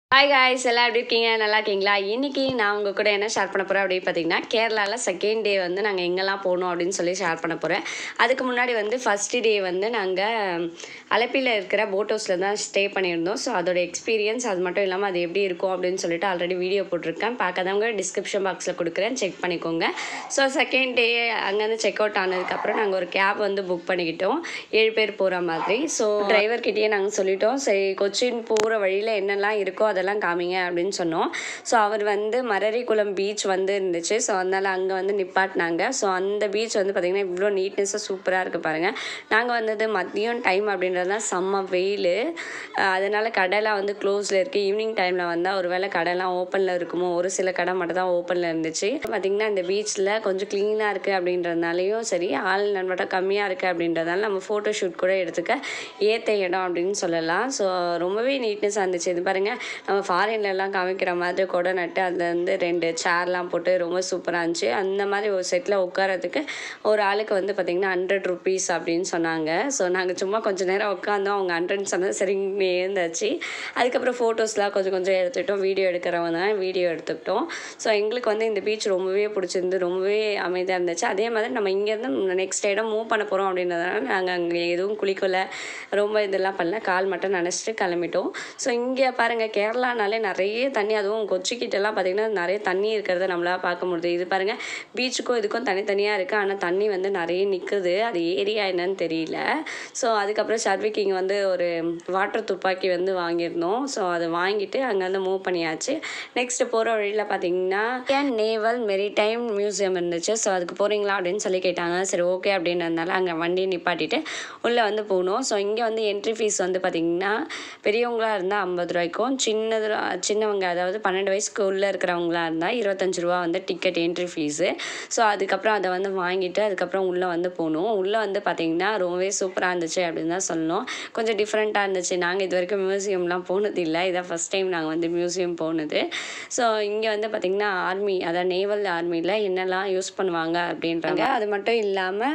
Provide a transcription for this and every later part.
hi guys எல்லாம் எப்படி இருக்கீங்க நல்லா இருக்கீங்களா இன்னைக்கு நான் உங்கள் கூட என்ன ஷேர் பண்ண போகிறேன் அப்படின்னு பார்த்தீங்கன்னா கேரளாவில் செகண்ட் டே வந்து நாங்கள் எங்கெல்லாம் போகணும் அப்படின்னு சொல்லி ஷேர் பண்ண போகிறேன் அதுக்கு முன்னாடி வந்து ஃபஸ்ட்டு டே வந்து நாங்கள் அலப்பியில் இருக்கிற போட் ஹவுஸில் தான் ஸ்டே பண்ணியிருந்தோம் ஸோ அதோட எக்ஸ்பீரியன்ஸ் அது மட்டும் இல்லாமல் அது எப்படி இருக்கும் அப்படின்னு சொல்லிட்டு ஆல்ரெடி வீடியோ போட்டிருக்கேன் பார்க்காதவங்க டிஸ்கிரிப்ஷன் பாக்ஸில் கொடுக்குறேன் செக் பண்ணிக்கோங்க ஸோ செகண்ட் டே அங்கேருந்து செக் அவுட் ஆனதுக்கப்புறம் நாங்கள் ஒரு கேப் வந்து புக் பண்ணிக்கிட்டோம் ஏழு பேர் போகிற மாதிரி ஸோ டிரைவர்கிட்டயே நாங்கள் சொல்லிட்டோம் சரி கொச்சின் போகிற வழியில் என்னெல்லாம் இருக்கோ அதெல்லாம் காமிங்க அப்படின்னு சொன்னோம் ஸோ அவர் வந்து மரரிக்குளம் பீச் வந்து இருந்துச்சு ஸோ அதனால் அங்கே வந்து நிப்பாட்டினாங்க ஸோ அந்த பீச் வந்து பார்த்திங்கன்னா இவ்வளோ நீட்னஸாக சூப்பராக இருக்குது பாருங்கள் நாங்கள் வந்தது மதியம் டைம் அப்படின்றது தான் செம்ம வெயில் அதனால் கடைலாம் வந்து க்ளோஸில் இருக்குது ஈவினிங் டைமில் வந்தால் ஒரு வேளை கடைலாம் ஓப்பனில் இருக்குமோ ஒரு சில கடை மட்டும் தான் ஓப்பனில் இருந்துச்சு பார்த்திங்கன்னா இந்த பீச்சில் கொஞ்சம் க்ளீனாக இருக்குது அப்படின்றதுனாலையும் சரி ஆள் மட்டும் கம்மியாக இருக்குது அப்படின்றதால நம்ம ஃபோட்டோ ஷூட் கூட எடுத்துக்க ஏற்ற இடம் அப்படின்னு சொல்லலாம் ஸோ ரொம்பவே நீட்னஸாக இருந்துச்சு இது பாருங்கள் நம்ம ஃபாரின்லலாம் காமிக்கிற மாதிரி கொடை நட்டு அதில் வந்து ரெண்டு சேர்லாம் போட்டு ரொம்ப சூப்பராக இருந்துச்சு அந்த மாதிரி ஒரு செட்டில் உட்காரத்துக்கு ஒரு ஆளுக்கு வந்து பார்த்திங்கன்னா ஹண்ட்ரட் ருபீஸ் அப்படின்னு சொன்னாங்க ஸோ நாங்கள் சும்மா கொஞ்சம் நேரம் உட்காந்தோம் அவங்க ஹண்ட்ரட்னு சொன்னது சரி இருந்தாச்சு அதுக்கப்புறம் ஃபோட்டோஸ்லாம் கொஞ்சம் கொஞ்சம் எடுத்துக்கிட்டோம் வீடியோ எடுக்கிறவங்க தான் வீடியோ எடுத்துக்கிட்டோம் ஸோ எங்களுக்கு வந்து இந்த பீச் ரொம்பவே பிடிச்சிருந்து ரொம்பவே அமைதியாக இருந்துச்சு அதே மாதிரி நம்ம இங்கேருந்து நெக்ஸ்ட் இடம் மூவ் பண்ண போகிறோம் அப்படின்றதுனால நாங்கள் அங்கே எதுவும் குளிக்கல ரொம்ப இதெல்லாம் பண்ணல கால் மட்டும் நினச்சிட்டு கிளம்பிட்டோம் ஸோ இங்கே பாருங்கள் கேரளானாலே நிறைய தண்ணி அதுவும் கொச்சிக்கிட்டலாம் பார்த்திங்கன்னா நிறைய தண்ணி இருக்கிறத நம்மளால் பார்க்க முடியுது இது பாருங்கள் பீச்சுக்கும் இதுக்கும் தனித்தனியாக இருக்குது ஆனால் தண்ணி வந்து நிறைய நிற்குது அது ஏரியா என்னன்னு தெரியல ஸோ அதுக்கப்புறம் சர்விக்கிங் வந்து ஒரு வாட்டர் துப்பாக்கி வந்து வாங்கியிருந்தோம் ஸோ அதை வாங்கிட்டு அங்கேருந்து மூவ் பண்ணியாச்சு நெக்ஸ்ட் போகிற வழியில் பார்த்தீங்கன்னா நேவல் மெரிடைம் மியூசியம் இருந்துச்சு ஸோ அதுக்கு போகிறீங்களா அப்படின்னு சொல்லி கேட்டாங்க சரி ஓகே அப்படின்றதுனால அங்கே வண்டியை நிப்பாட்டிட்டு உள்ளே வந்து போகணும் ஸோ இங்கே வந்து என்ட்ரி ஃபீஸ் வந்து பார்த்திங்கன்னா பெரியவங்களாக இருந்தால் ஐம்பது ரூபாய்க்கும் சின்னது சின்னவங்க அதாவது பன்னெண்டு வயசுக்கு உள்ளே இருக்கிறவங்களா இருந்தால் இருபத்தஞ்சு ரூபா வந்து டிக்கெட் என்ட்ரி ஃபீஸு ஸோ அதுக்கப்புறம் அதை வந்து வாங்கிட்டு அதுக்கப்புறம் உள்ளே வந்து போகணும் உள்ளே வந்து பார்த்திங்கன்னா ரொம்பவே சூப்பராக இருந்துச்சு அப்படின்னு தான் சொல்லணும் கொஞ்சம் டிஃப்ரெண்ட்டாக இருந்துச்சு நாங்கள் இது வரைக்கும் மியூசியம்லாம் போனது இல்லை இதான் ஃபஸ்ட் டைம் நாங்கள் வந்து மியூசியம் போனது ஸோ இங்கே வந்து பார்த்திங்கன்னா ஆர்மி அதாவது நேவல் ஆர்மியில் என்னெல்லாம் யூஸ் பண்ணுவாங்க அப்படின்றாங்க அது மட்டும் இல்லாமல்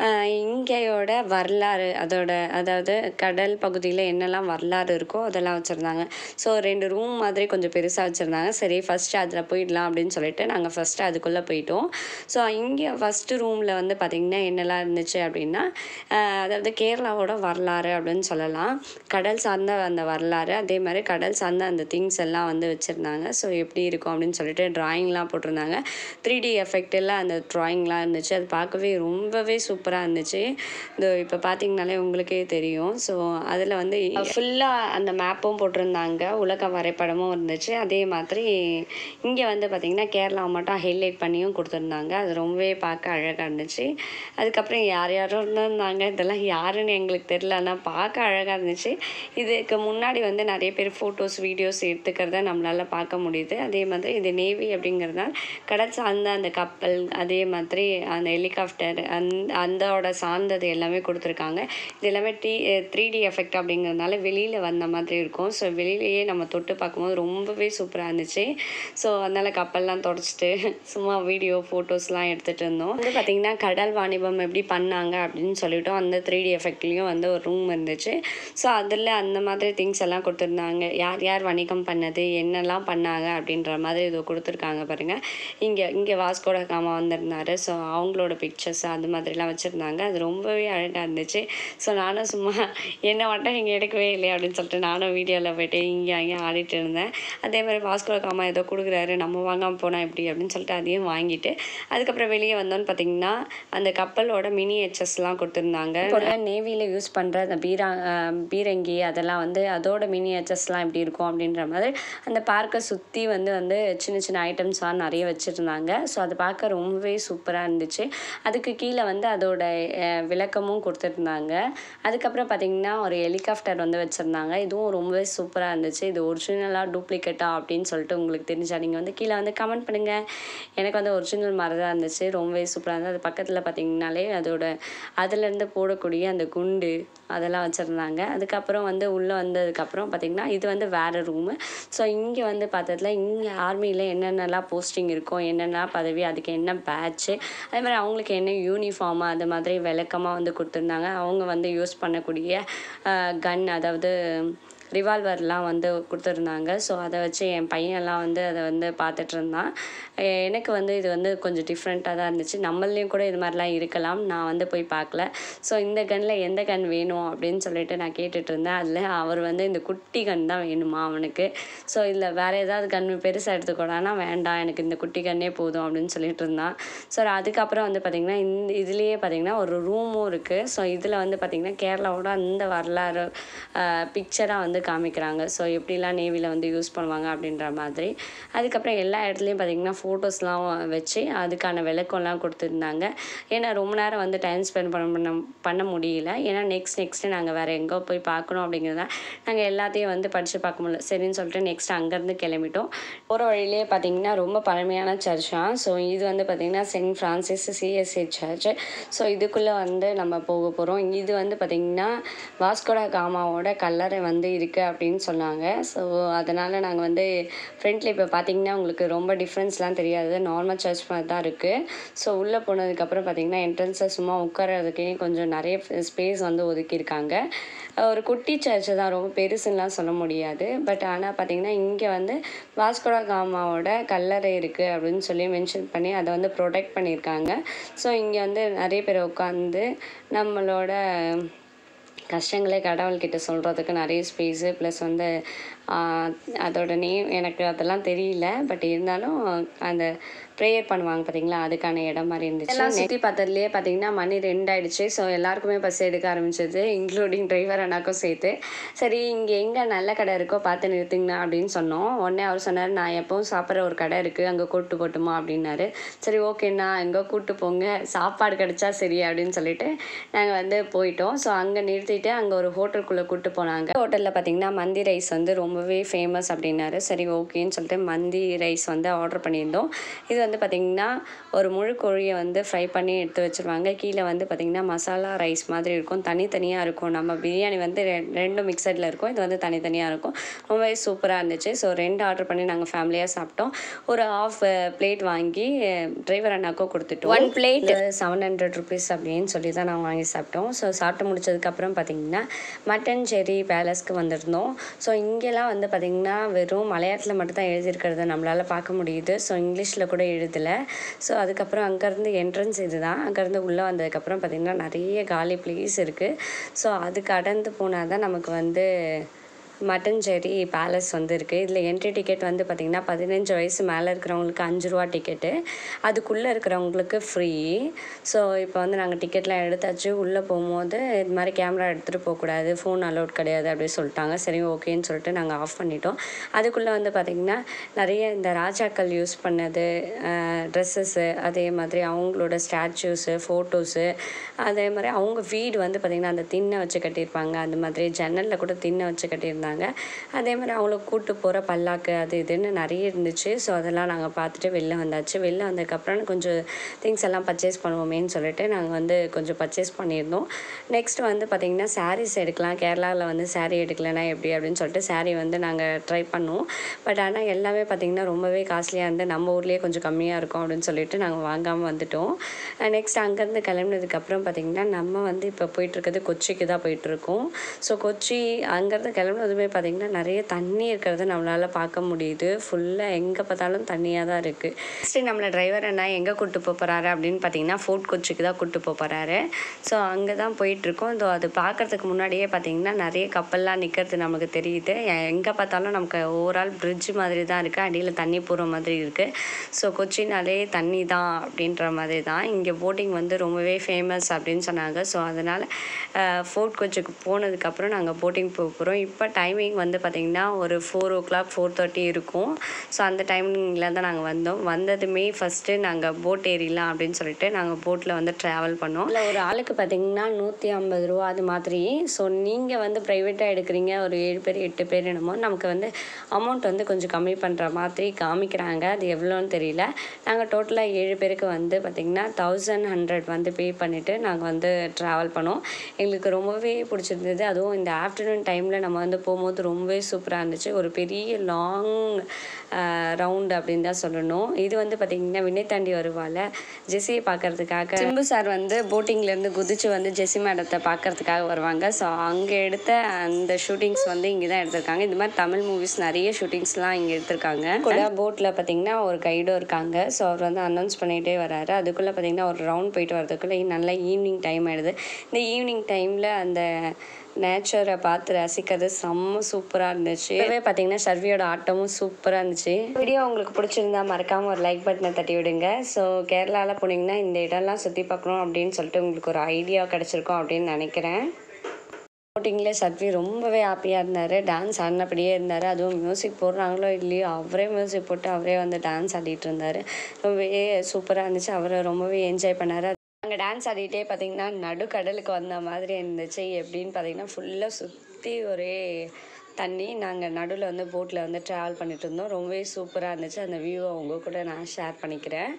இங்கேயோட வரலாறு அதோட அதாவது கடல் பகுதியில் என்னெல்லாம் வரலாறு இருக்கோ அதெல்லாம் வச்சுருந்தாங்க ஸோ ரெண்டு ரூம் மாதிரி கொஞ்சம் பெருசாக வச்சுருந்தாங்க சரி ஃபஸ்ட்டு அதில் போயிடலாம் அப்படின்னு சொல்லிட்டு நாங்கள் ஃபஸ்ட்டு அதுக்குள்ளே போயிட்டோம் ஸோ இங்கே ஃபஸ்ட்டு ரூமில் வந்து பார்த்திங்கன்னா என்னெல்லாம் இருந்துச்சு அப்படின்னா ஆஹ் அதாவது கேரளாவோட வரலாறு அப்படின்னு சொல்லலாம் கடல் சார்ந்த அந்த வரலாறு அதே மாதிரி கடல் சார்ந்த அந்த திங்ஸ் எல்லாம் வந்து வச்சுருந்தாங்க ஸோ எப்படி இருக்கும் அப்படின்னு சொல்லிட்டு ட்ராயிங்லாம் போட்டிருந்தாங்க த்ரீ டி எஃபெக்ட் எல்லாம் அந்த ட்ராயிங்லாம் இருந்துச்சு அது பார்க்கவே ரொம்பவே சூப்பராக இருந்துச்சு இந்த இப்போ பார்த்தீங்கனாலே உங்களுக்கே தெரியும் ஸோ அதில் வந்து ஃபுல்லாக அந்த மேப்பும் போட்டிருந்தாங்க உலக வரைபடமும் இருந்துச்சு அதே மாதிரி இங்கே வந்து பார்த்திங்கன்னா கேரளாவை மட்டும் ஹைலைட் பண்ணியும் கொடுத்துருந்தாங்க அது ரொம்பவே பார்க்க அழகாக இருந்துச்சு அதுக்கப்புறம் யார் யாரோ இருந்தாங்க இதெல்லாம் யாருன்னு எங்களுக்கு தெரில ஆனால் பார்க்க அழகாக இருந்துச்சு இதுக்கு முன்னாடி வந்து நிறைய பேர் ஃபோட்டோஸ் வீடியோஸ் எடுத்துக்கிறத நம்மளால் பார்க்க முடியுது அதே மாதிரி இது நேவி அப்படிங்கிறதுனால கடல் சார்ந்த அந்த கப்பல் அதே மாதிரி அந்த ஹெலிகாப்டர் அந்த அந்தோட சார்ந்தது எல்லாமே கொடுத்துருக்காங்க இது எல்லாமே டி த்ரீ டி எஃபெக்ட் அப்படிங்கிறதுனால வெளியில் வந்த மாதிரி இருக்கும் ஸோ வெளியிலேயே நம்ம தொட்டு பார்க்கும்போது ரொம்பவே சூப்பராக இருந்துச்சு ஸோ அதனால் கப்பல்லாம் தொடச்சிட்டு சும்மா வீடியோ ஃபோட்டோஸ்லாம் எடுத்துகிட்டு இருந்தோம் வந்து பார்த்திங்கன்னா கடல் வாணிபம் எப்படி பண்ணாங்க அப்படின்னு சொல்லிட்டோம் அந்த த்ரீ டி எஃபெக்ட்லேயும் வந்து ஒரு ரூம் இருந்துச்சு ஸோ அதில் அந்த மாதிரி திங்ஸ் எல்லாம் கொடுத்துருந்தாங்க யார் யார் வணிகம் பண்ணது என்னெல்லாம் பண்ணாங்க அப்படின்ற மாதிரி இது கொடுத்துருக்காங்க பாருங்கள் இங்கே இங்கே வாஸ்கோட காமா வந்திருந்தாரு ஸோ அவங்களோட பிக்சர்ஸ் அது மாதிரிலாம் வச்சுருந்தாங்க அது ரொம்பவே அழகாக இருந்துச்சு ஸோ நானும் சும்மா என்ன மட்டும் நீங்கள் எடுக்கவே இல்லை அப்படின்னு சொல்லிட்டு நானும் வீடியோவில் போயிட்டு இங்கே அங்கே ஆடிட்டு இருந்தேன் அதே மாதிரி வாஸ்கோட காமா ஏதோ கொடுக்குறாரு நம்ம வாங்காமல் போனால் எப்படி அப்படின்னு சொல்லிட்டு அதையும் வாங்கிட்டு அதுக்கப்புறம் வெளியே வந்தோன்னு பார்த்தீங்கன்னா அந்த கப்பலோட மினி ஹெச்எஸ்லாம் கொடுத்துருந்தாங்க இப்போ நேவியில் யூஸ் பண்ணுற அந்த பீரா அஹ் பீரங்கி அதெல்லாம் வந்து அதோட மினி ஹெச்எஸ்லாம் எப்படி இருக்கும் அப்படின்ற மாதிரி அந்த பார்க்கை சுற்றி வந்து வந்து சின்ன சின்ன ஐட்டம்ஸ்லாம் நிறைய வச்சுருந்தாங்க ஸோ அது பார்க்க ரொம்பவே சூப்பராக இருந்துச்சு அதுக்கு கீழே வந்து அதோட அஹ், விளக்கமும் கொடுத்துருந்தாங்க அதுக்கப்புறம் பார்த்திங்கன்னா ஒரு ஹெலிகாப்டர் வந்து வச்சுருந்தாங்க இதுவும் ரொம்பவே சூப்பராக இருந்துச்சு இது ஒரிஜினலாக டூப்ளிகேட்டா அப்படின்னு சொல்லிட்டு உங்களுக்கு தெரிஞ்சா நீங்கள் வந்து கீழே வந்து கமெண்ட் பண்ணுங்கள் எனக்கு வந்து ஒரிஜினல் மாதிரி தான் இருந்துச்சு ரொம்பவே சூப்பராக இருந்தது அது பக்கத்தில் பார்த்தீங்கனாலே அதோட அதுலேருந்து போடக்கூடிய அந்த குண்டு அதெல்லாம் வச்சுருந்தாங்க அதுக்கப்புறம் வந்து உள்ளே வந்ததுக்கப்புறம் பார்த்திங்கன்னா இது வந்து வேறு ரூமு ஸோ இங்கே வந்து பார்த்ததுல இங்கே ஆர்மியில் என்னென்னலாம் போஸ்டிங் இருக்கும் என்னென்ன பதவி அதுக்கு என்ன பேட்ச்சு அதே மாதிரி அவங்களுக்கு என்ன யூனிஃபார்மு அது மாதிரி விளக்கமாக வந்து கொடுத்துருந்தாங்க அவங்க வந்து யூஸ் பண்ணக்கூடிய கன் அதாவது ரிவால்வர்லாம் வந்து கொடுத்துருந்தாங்க ஸோ அதை வச்சு என் பையன்லாம் வந்து அதை வந்து பார்த்துட்டு இருந்தான் எ- எனக்கு வந்து இது வந்து கொஞ்சம் டிஃப்ரெண்ட்டாக தான் இருந்துச்சு நம்மளையும் கூட இது மாதிரிலாம் இருக்கலாம் நான் வந்து போய் பார்க்கல ஸோ இந்த கன்னில் எந்த கன் வேணும் அப்படின்னு சொல்லிட்டு நான் கேட்டுட்டு இருந்தேன் அதில் அவர் வந்து இந்த குட்டி கன் தான் வேணுமா அவனுக்கு ஸோ இதில் வேறு ஏதாவது கன் பெருசாக எடுத்துக்கூடானா வேண்டாம் எனக்கு இந்த குட்டி கன்னே போதும் அப்படின்னு சொல்லிட்டு இருந்தான் ஸோ அதுக்கப்புறம் வந்து பார்த்திங்கன்னா இந்த இதுலேயே பார்த்திங்கன்னா ஒரு ரூமும் இருக்குது ஸோ இதில் வந்து பார்த்திங்கன்னா கேரளாவோட அந்த வரலாறு பிக்சராக வந்து காமிக்கிறாங்க ஸோ எப்படிலாம் நேவியில் வந்து யூஸ் பண்ணுவாங்க அப்படின்ற மாதிரி அதுக்கப்புறம் எல்லா இடத்துலையும் பார்த்திங்கன்னா ஃபோட்டோஸ்லாம் வச்சு அதுக்கான விளக்கம்லாம் கொடுத்துருந்தாங்க ஏன்னா ரொம்ப நேரம் வந்து டைம் ஸ்பெண்ட் பண்ண பண்ண பண்ண முடியல ஏன்னா நெக்ஸ்ட் நெக்ஸ்ட்டு நாங்கள் வேறு எங்கே போய் பார்க்கணும் அப்படிங்கிறத நாங்கள் எல்லாத்தையும் வந்து படித்து பார்க்க முடியல சரின்னு சொல்லிட்டு நெக்ஸ்ட் அங்கேருந்து கிளம்பிட்டோம் போகிற வழியிலே பார்த்திங்கன்னா ரொம்ப பழமையான சர்ச் தான் ஸோ இது வந்து பார்த்திங்கன்னா Saint Francis CSC church so இதுக்குள்ளே வந்து நம்ம போக போகிறோம் இது வந்து பார்த்திங்கன்னா வாஸ்கோடா காமாவோட கல்லறை வந்து இருக்குது அப்படின்னு சொன்னாங்க ஸோ அதனால் நாங்கள் வந்து ஃப்ரண்ட்டில் இப்போ பார்த்தீங்கன்னா உங்களுக்கு ரொம்ப டிஃப்ரென்ஸ்லாம் தெரியாது நார்மல் சர்ச் மாதிரி தான் இருக்குது ஸோ உள்ளே போனதுக்கப்புறம் பார்த்தீங்கன்னா என்ட்ரன்ஸில் சும்மா உட்கார்றதுக்கே கொஞ்சம் நிறைய ஸ்பேஸ் வந்து ஒதுக்கியிருக்காங்க ஒரு குட்டி சர்ச்சு தான் ரொம்ப பெருசுன்னெலாம் சொல்ல முடியாது பட் ஆனால் பார்த்தீங்கன்னா இங்கே வந்து வாஸ்கோடா காமாவோட கல்லறை இருக்குது அப்படின்னு சொல்லி மென்ஷன் பண்ணி அதை வந்து ப்ரொடெக்ட் பண்ணியிருக்காங்க ஸோ இங்கே வந்து நிறைய பேர் உட்காந்து நம்மளோட கஷ்டங்களே கடவுள்கிட்ட சொல்கிறதுக்கு நிறைய ஸ்பேஸு ப்ளஸ் வந்து ஆஹ், அதோட நேம் எனக்கு அதெல்லாம் தெரியல பட் இருந்தாலும் அந்த ப்ரேயர் பண்ணுவாங்க பார்த்தீங்களா அதுக்கான இடம் மாதிரி இருந்துச்சு எல்லாம் சுற்றி பார்த்ததுலேயே பார்த்தீங்கன்னா மணி ரெண்டு ஆயிடுச்சு ஸோ எல்லாருக்குமே பஸ் எடுக்க ஆரம்பிச்சது இன்க்ளூடிங் டிரைவர் அண்ணாக்கும் சேர்த்து சரி இங்கே எங்கே நல்ல கடை இருக்கோ பார்த்து நிறுத்துங்கண்ணா அப்படின்னு சொன்னோம் உடனே அவர் சொன்னார் நான் எப்பவும் சாப்பிட்ற ஒரு கடை இருக்குது அங்கே கூட்டு போட்டுமா அப்படின்னாரு சரி ஓகேண்ணா எங்கே கூட்டு போங்க சாப்பாடு கிடைச்சா சரி அப்படின்னு சொல்லிட்டு நாங்கள் வந்து போயிட்டோம் ஸோ அங்கே நிறுத்திட்டு அங்கே ஒரு ஹோட்டலுக்குள்ளே கூட்டு போனாங்க ஹோட்டலில் பார்த்தீங்கன்னா மந்தி ரைஸ் வந்து ரொம்பவே ஃபேமஸ் அப்படின்னாரு சரி ஓகேன்னு சொல்லிட்டு மந்தி ரைஸ் வந்து ஆர்டர் பண்ணியிருந்தோம் இது வந்து பார்த்திங்கன்னா ஒரு முழு கோழியை வந்து ஃப்ரை பண்ணி எடுத்து வச்சுருவாங்க கீழே வந்து பார்த்திங்கன்னா மசாலா ரைஸ் மாதிரி இருக்கும் தனித்தனியாக இருக்கும் நம்ம பிரியாணி வந்து ரெ- ரெண்டும் மிக்சடில் இருக்கும் இது வந்து தனித்தனியாக இருக்கும் ரொம்பவே சூப்பராக இருந்துச்சு ஸோ ரெண்டு ஆர்டர் பண்ணி நாங்கள் ஃபேமிலியாக சாப்பிட்டோம் ஒரு ஆஃப் பிளேட் வாங்கி டிரைவர் அண்ணாக்கும் கொடுத்துட்டோம் one plate seven hundred rupees அப்படின்னு சொல்லி தான் நாங்கள் வாங்கி சாப்பிட்டோம் ஸோ சாப்பிட்டு முடிச்சதுக்கப்புறம் பார்த்திங்கன்னா மட்டன் செரி பேலஸ்க்கு வந்திருந்தோம் ஸோ இங்கெல்லாம் வந்து பார்த்திங்கன்னா வெறும் மலையாளத்தில் மட்டும் தான் எழுதியிருக்கிறத நம்மளால் பார்க்க முடியுது ஸோ இங்கிலீஷில் கூட எழுதலை ஸோ அதுக்கப்புறம் அங்கேருந்து என்ட்ரன்ஸ் இதுதான் அங்கேருந்து உள்ளே வந்ததுக்கப்புறம் பார்த்திங்கன்னா நிறைய காலி பிளேஸ் இருக்குது ஸோ அது கடந்து போனால் தான் நமக்கு வந்து மட்டன் செரி பேலஸ் வந்து இருக்குது இதில் என்ட்ரி டிக்கெட் வந்து பார்த்திங்கன்னா பதினஞ்சு வயசு மேலே இருக்கிறவங்களுக்கு அஞ்சு ரூபா டிக்கெட்டு அதுக்குள்ளே இருக்கிறவங்களுக்கு ஃப்ரீ ஸோ இப்போ வந்து நாங்கள் டிக்கெட்லாம் எடுத்தாச்சு உள்ளே போகும்போது இது மாதிரி கேமரா எடுத்துகிட்டு போகக்கூடாது ஃபோன் அலோட் கிடையாது அப்படி சொல்லிட்டாங்க சரி ஓகேன்னு சொல்லிட்டு நாங்கள் ஆஃப் பண்ணிட்டோம் அதுக்குள்ளே வந்து பார்த்திங்கன்னா நிறைய இந்த ராஜாக்கள் யூஸ் பண்ணது ட்ரெஸ்ஸஸ்ஸு அதே மாதிரி அவங்களோட ஸ்டாச்சூஸு ஃபோட்டோஸு அதே மாதிரி அவங்க வீடு வந்து பார்த்திங்கன்னா அந்த திண்ணை வச்சு கட்டியிருப்பாங்க அந்த மாதிரி ஜன்னலில் கூட திண்ணை வச்சு கட்டியிருந்தாங்க அதே மாதிரி அவங்கள கூட்டு போகிற பல்லாக்கு அது இதுன்னு நிறைய இருந்துச்சு ஸோ அதெல்லாம் நாங்கள் பார்த்துட்டு வெளில வந்தாச்சு வெளில வந்ததுக்கப்புறம் கொஞ்சம் திங்ஸ் எல்லாம் பர்ச்சேஸ் பண்ணுவோமேன்னு சொல்லிட்டு நாங்கள் வந்து கொஞ்சம் பர்ச்சேஸ் பண்ணியிருந்தோம் நெக்ஸ்ட் வந்து பார்த்திங்கன்னா சாரீஸ் எடுக்கலாம் கேரளாவில் வந்து saree எடுக்கலைன்னா எப்படி அப்படின்னு சொல்லிட்டு saree வந்து நாங்கள் ட்ரை பண்ணோம் பட் ஆனால் எல்லாமே பார்த்திங்கன்னா ரொம்பவே காஸ்ட்லியாக இருந்து நம்ம ஊர்லேயே கொஞ்சம் கம்மியாக இருக்கும் அப்படின்னு சொல்லிட்டு நாங்கள் வாங்காமல் வந்துட்டோம் நெக்ஸ்ட் அங்கேருந்து கிளம்புனதுக்கப்புறம் பார்த்திங்கன்னா நம்ம வந்து இப்போ போயிட்டுருக்கிறது கொச்சிக்கு தான் போயிட்டுருக்கோம் ஸோ கொச்சி அங்கேருந்து கிளம்புனதுமே பார்த்திங்கன்னா நிறைய தண்ணி இருக்கிறத நம்மளால் பார்க்க முடியுது ஃபுல்லாக எங்கே பார்த்தாலும் தண்ணியாக தான் இருக்குது நெக்ஸ்ட்டு நம்மளை டிரைவர் அண்ணா எங்கே கூட்டு போக போகிறாரு அப்படின்னு பார்த்தீங்கன்னா ஃபோர்ட் கொச்சிக்கு தான் கூட்டு போக போகிறாரு ஸோ அங்கே தான் போயிட்டுருக்கோம் இதோ அது பார்க்கறதுக்கு முன்னாடியே பார்த்தீங்கன்னா நிறைய கப்பல்லாம் நிற்கிறது நமக்கு தெரியுது எங்கே பார்த்தாலும் நமக்கு ஓவரால் பிரிட்ஜ் மாதிரி தான் இருக்குது அடியில் தண்ணி போகிற மாதிரி இருக்குது ஸோ கொச்சினாலே தண்ணி தான் அப்படின்ற மாதிரி தான் இங்கே போட்டிங் வந்து ரொம்பவே ஃபேமஸ் அப்படின்னு சொன்னாங்க ஸோ அதனால் ஃபோர்ட் கொச்சிக்கு போனதுக்கப்புறம் நாங்கள் போட்டிங் போக போகிறோம் இப்போ டைமிங் வந்து பார்த்திங்கன்னா ஒரு four o'clock four thirty இருக்கும் ஸோ அந்த டைமிங்கில் தான் நாங்கள் வந்தோம் வந்ததுமே ஃபஸ்ட்டு நாங்கள் போட் ஏறிடலாம் அப்படின்னு சொல்லிட்டு நாங்கள் போட்டில் வந்து ட்ராவல் பண்ணோம் இல்லை ஒரு ஆளுக்கு பார்த்திங்கன்னா நூற்றி ஐம்பது ரூபா அது மாதிரி ஸோ நீங்கள் வந்து ப்ரைவேட்டாக எடுக்கிறீங்க ஒரு ஏழு பேர் எட்டு பேர் என்னமோ நமக்கு வந்து அமௌண்ட் வந்து கொஞ்சம் கம்மி பண்ணுற மாதிரி காமிக்கிறாங்க அது எவ்வளோன்னு தெரியல நாங்கள் டோட்டலாக ஏழு பேருக்கு வந்து பார்த்திங்கன்னா தௌசண்ட் ஹண்ட்ரட் வந்து பே பண்ணிவிட்டு நாங்கள் வந்து ட்ராவல் பண்ணோம் எங்களுக்கு ரொம்பவே பிடிச்சிருந்தது அதுவும் இந்த ஆஃப்டர்நூன் டைமில் நம்ம வந்து போகும்போது போகும்போது ரொம்பவே சூப்பராக இருந்துச்சு ஒரு பெரிய லாங் ரவுண்ட் அப்படின்னு தான் சொல்லணும் இது வந்து பார்த்திங்கன்னா வினை தாண்டி வருவாள் ஜெஸ்ஸியை பார்க்கறதுக்காக சிம்பு சார் வந்து போட்டிங்லேருந்து குதிச்சு வந்து ஜெஸ்ஸி மேடத்தை பார்க்கறதுக்காக வருவாங்க ஸோ அங்கே எடுத்த அந்த ஷூட்டிங்ஸ் வந்து இங்கே தான் எடுத்திருக்காங்க இந்த மாதிரி தமிழ் மூவிஸ் நிறைய ஷூட்டிங்ஸ்லாம் இங்கே எடுத்திருக்காங்க கூட போட்டில் பார்த்தீங்கன்னா ஒரு கைடும் இருக்காங்க ஸோ அவர் வந்து அனௌன்ஸ் பண்ணிகிட்டே வராரு அதுக்குள்ளே பார்த்தீங்கன்னா ஒரு ரவுண்ட் போயிட்டு வரதுக்குள்ளே நல்லா ஈவினிங் டைம் ஆயிடுது இந்த ஈவினிங் டைமில் அந்த நேச்சரை பார்த்து ரசிக்கிறது செம்ம சூப்பராக இருந்துச்சு இப்போவே பார்த்தீங்கன்னா ஷர்வியோட ஆட்டமும் சூப்பராக இருந்துச்சு வீடியோ உங்களுக்கு பிடிச்சிருந்தா மறக்காமல் ஒரு லைக் பட்டனை தட்டி விடுங்க ஸோ கேரளாவில் போனீங்கன்னா இந்த இடம்லாம் சுற்றி பார்க்கணும் அப்படின்னு சொல்லிட்டு உங்களுக்கு ஒரு ஐடியா கிடச்சிருக்கும் அப்படின்னு நினைக்கிறேன் போட்டிங்கில் சத்வி ரொம்பவே ஹாப்பியாக இருந்தார் டான்ஸ் ஆடினபடியே இருந்தார் அதுவும் மியூசிக் போடுறாங்களோ இல்லையோ அவரே மியூசிக் போட்டு அவரே வந்து டான்ஸ் ஆடிட்டு இருந்தார் ரொம்பவே சூப்பராக இருந்துச்சு அவரை ரொம்பவே என்ஜாய் பண்ணார் அங்கே டான்ஸ் ஆடிட்டே பார்த்தீங்கன்னா நடுக்கடலுக்கு வந்த மாதிரி இருந்துச்சு எப்படின்னு பார்த்தீங்கன்னா ஃபுல்லாக சுற்றி ஒரே தண்ணி நாங்கள் நடுவில் வந்து போட்டில் வந்து ட்ராவல் பண்ணிட்டு இருந்தோம் ரொம்பவே சூப்பராக இருந்துச்சு அந்த வியூவை உங்கள் கூட நான் ஷேர் பண்ணிக்கிறேன்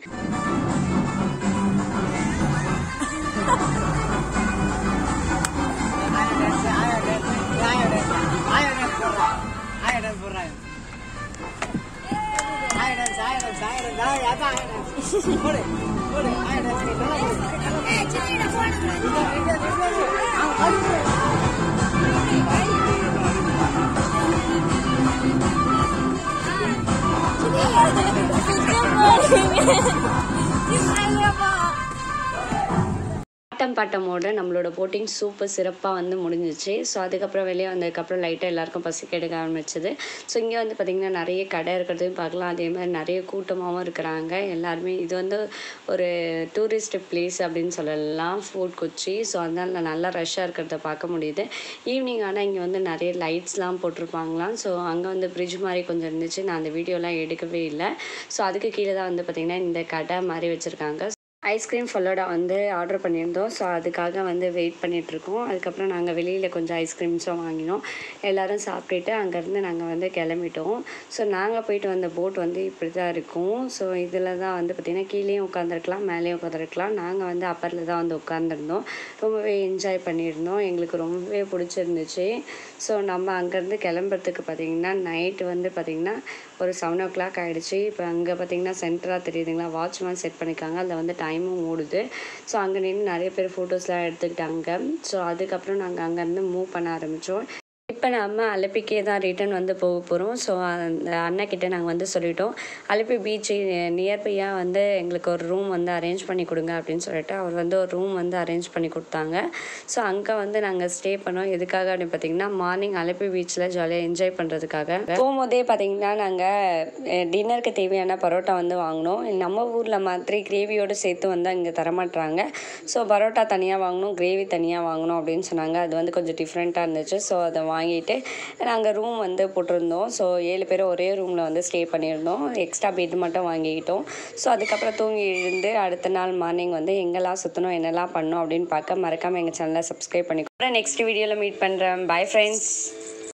ஆட்டம் பாட்டமோட நம்மளோட போட்டிங் சூப்பர் சிறப்பாக வந்து முடிஞ்சிச்சு ஸோ அதுக்கப்புறம் வெளியே வந்ததுக்கப்புறம் லைட்டாக எல்லாருக்கும் பசிக்க எடுக்க ஆரம்பிச்சது ஸோ இங்கே வந்து பார்த்திங்கன்னா நிறைய கடை இருக்கிறதையும் பார்க்கலாம் அதே மாதிரி நிறைய கூட்டமாகவும் இருக்கிறாங்க எல்லாருமே இது வந்து ஒரு டூரிஸ்ட் பிளேஸ் அப்படின்னு சொல்லலாம் ஃபுட் கொச்சி ஸோ அதனால் நல்லா ரஷ்ஷாக இருக்கிறத பார்க்க முடியுது ஈவினிங் ஆனால் இங்கே வந்து நிறைய லைட்ஸ்லாம் போட்டிருப்பாங்களாம் ஸோ அங்கே வந்து பிரிட்ஜ் மாதிரி கொஞ்சம் இருந்துச்சு நான் அந்த வீடியோலாம் எடுக்கவே இல்லை ஸோ அதுக்கு கீழே தான் வந்து பார்த்திங்கன்னா இந்த கடை மாதிரி வச்சுருக்காங்க ஐஸ்கிரீம் ஃபல்லோடா வந்து ஆர்டர் பண்ணியிருந்தோம் ஸோ அதுக்காக வந்து வெயிட் பண்ணிகிட்ருக்கோம் அதுக்கப்புறம் நாங்கள் வெளியில் கொஞ்சம் ஐஸ்கிரீம்ஸும் வாங்கினோம் எல்லோரும் சாப்பிட்டுட்டு அங்கேருந்து நாங்கள் வந்து கிளம்பிட்டோம் ஸோ நாங்கள் போயிட்டு வந்த போட் வந்து இப்படி தான் இருக்கும் ஸோ இதில் தான் வந்து பார்த்திங்கன்னா கீழேயும் உட்காந்துருக்கலாம் மேலேயும் உட்காந்துருக்கலாம் நாங்கள் வந்து அப்பரில் தான் வந்து உட்காந்துருந்தோம் ரொம்பவே என்ஜாய் பண்ணியிருந்தோம் எங்களுக்கு ரொம்பவே பிடிச்சிருந்துச்சு ஸோ நம்ம அங்கேருந்து கிளம்புறதுக்கு பார்த்திங்கன்னா நைட்டு வந்து பார்த்திங்கன்னா ஒரு செவன் ஓ கிளாக் ஆகிடுச்சு இப்போ அங்கே பார்த்திங்கன்னா சென்டராக தெரியுதுங்களா வாட்ச்மேன் செட் பண்ணியிருக்காங்க அதில் வந்து டைமும் ஓடுது ஸோ அங்கே நின்று நிறைய பேர் ஃபோட்டோஸ்லாம் எடுத்துக்கிட்டாங்க ஸோ அதுக்கப்புறம் நாங்கள் அங்கேருந்து மூவ் பண்ண ஆரம்பித்தோம் இப்போ நம்ம அலப்பிக்கே தான் ரிட்டர்ன் வந்து போக போகிறோம் ஸோ அந்த அண்ணக்கிட்ட நாங்கள் வந்து சொல்லிட்டோம் அலப்பி பீச்சு நியர்பையாக வந்து எங்களுக்கு ஒரு ரூம் வந்து அரேஞ்ச் பண்ணி கொடுங்க அப்படின்னு சொல்லிட்டு அவர் வந்து ஒரு ரூம் வந்து அரேஞ்ச் பண்ணி கொடுத்தாங்க ஸோ அங்கே வந்து நாங்கள் ஸ்டே பண்ணோம் எதுக்காக அப்படின்னு பார்த்தீங்கன்னா மார்னிங் அலப்பி பீச்சில் ஜாலியாக என்ஜாய் பண்ணுறதுக்காக போகும்போதே பார்த்தீங்கன்னா நாங்கள் டின்னருக்கு தேவையான பரோட்டா வந்து வாங்கினோம் நம்ம ஊரில் மாதிரி கிரேவியோடு சேர்த்து வந்து அங்கே தரமாட்டுறாங்க ஸோ பரோட்டா தனியாக வாங்கணும் கிரேவி தனியாக வாங்கணும் அப்படின்னு சொன்னாங்க அது வந்து கொஞ்சம் டிஃப்ரெண்ட்டாக இருந்துச்சு ஸோ அதை வாங்கிட்டு நாங்கள் ரூம் வந்து போட்டிருந்தோம் ஸோ ஏழு பேர் ஒரே ரூமில் வந்து ஸ்டே பண்ணியிருந்தோம் எக்ஸ்ட்ரா பெட் மட்டும் வாங்கிக்கிட்டோம் ஸோ அதுக்கப்புறம் தூங்கி எழுந்து அடுத்த நாள் மார்னிங் வந்து எங்கெல்லாம் சுற்றணும் என்னெல்லாம் பண்ணோம் அப்படின்னு பார்க்க மறக்காமல் எங்கள் சேனலை சப்ஸ்கிரைப் பண்ணிக்கோ நெக்ஸ்ட் வீடியோவில் மீட் பண்ணுறேன் பை ஃப்ரெண்ட்ஸ்